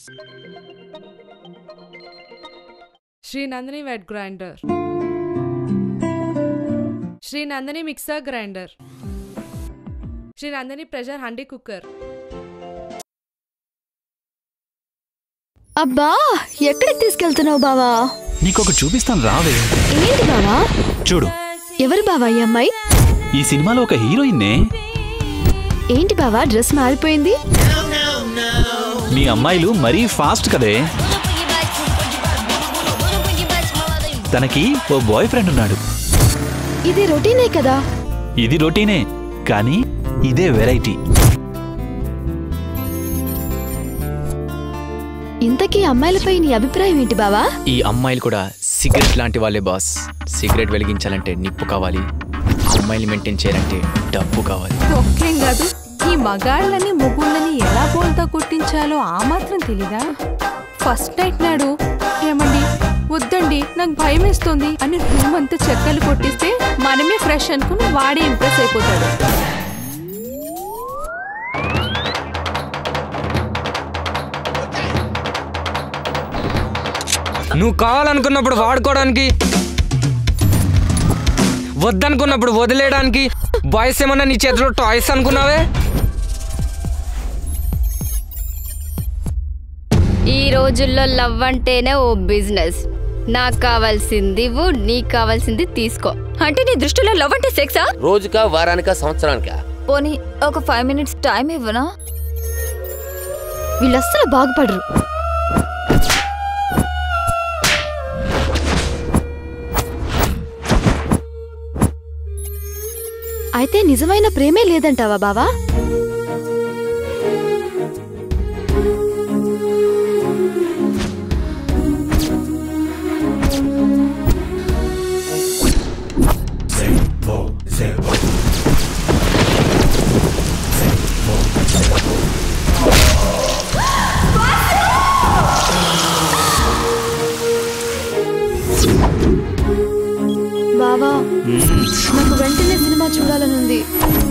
Shri Nandini wet grinder Sri Nandini mixer grinder Sri Nandini pressure handi cooker అబ్బా ఎక్కడికి తీసుకెళ్తున్నావు బావా నీకొక చూపిస్తాను రావే ఏంటి బావా చూడు ఎవరు బావా ఈ అమ్మాయి ఈ సినిమాలో ఒక హీరోయిన్నే ఏంటి బావా డ్రెస్ మారిపోయింది మీ అమ్మాయిలు మరీ ఫాస్ట్ కదే తనకి ఓ బాయ్ ఫ్రెండ్ ఉన్నాడు ఇది రొటీనే కదా ఇది రొటీనే కానీ ఇదే వెరైటీ ఇంతకీ అమ్మాయిలపై నీ అభిప్రాయం ఏంటి బావా ఈ అమ్మాయిలు కూడా సిగరెట్ లాంటి వాళ్ళే బాస్ సిగరెట్ వెలిగించాలంటే నిప్పు కావాలి అమ్మాయిలు మెయింటైన్ చేయాలంటే డబ్బు కావాలి ఒక్కేం కాదు ఈ మగాళ్ళని మొగుళ్ళని ఎలా బోల్తా కొట్టించాలో ఆ మాత్రం తెలీదా ఫస్ట్ నైట్ నాడు ఏమండి వద్దండి నాకు భయం వేస్తుంది అని రూమ్ అంతా చెక్కలు కొట్టిస్తే మనమే ఫ్రెష్ అనుకుని వాడే ఇంప్రెస్ అయిపోతాడు నువ్వు కావాలనుకున్నప్పుడు వాడుకోవడానికి వద్దనుకున్నప్పుడు వదిలేయడానికి బాయ్స్ ఏమన్నా నీ చేతిలో టాయ్స్ అనుకున్నావే ఈ రోజుల్లో లవ్ అంటేనే ఓ బిజినెస్ నాకు కావాల్సింది ఇవ్వు నీకు కావాల్సింది తీసుకో అంటే నీ దృష్టిలో లవ్ అంటే సెక్సా రోజుకా వారానికా సంవత్సరానికా పోనీ ఒక ఫైవ్ మినిట్స్ టైం ఇవ్వనా వీళ్ళు అస్సలు బాగుపడరు అయితే నిజమైన ప్రేమే లేదంటావా బావా బావా నాకు వెంటనే సినిమా చూడాలనుంది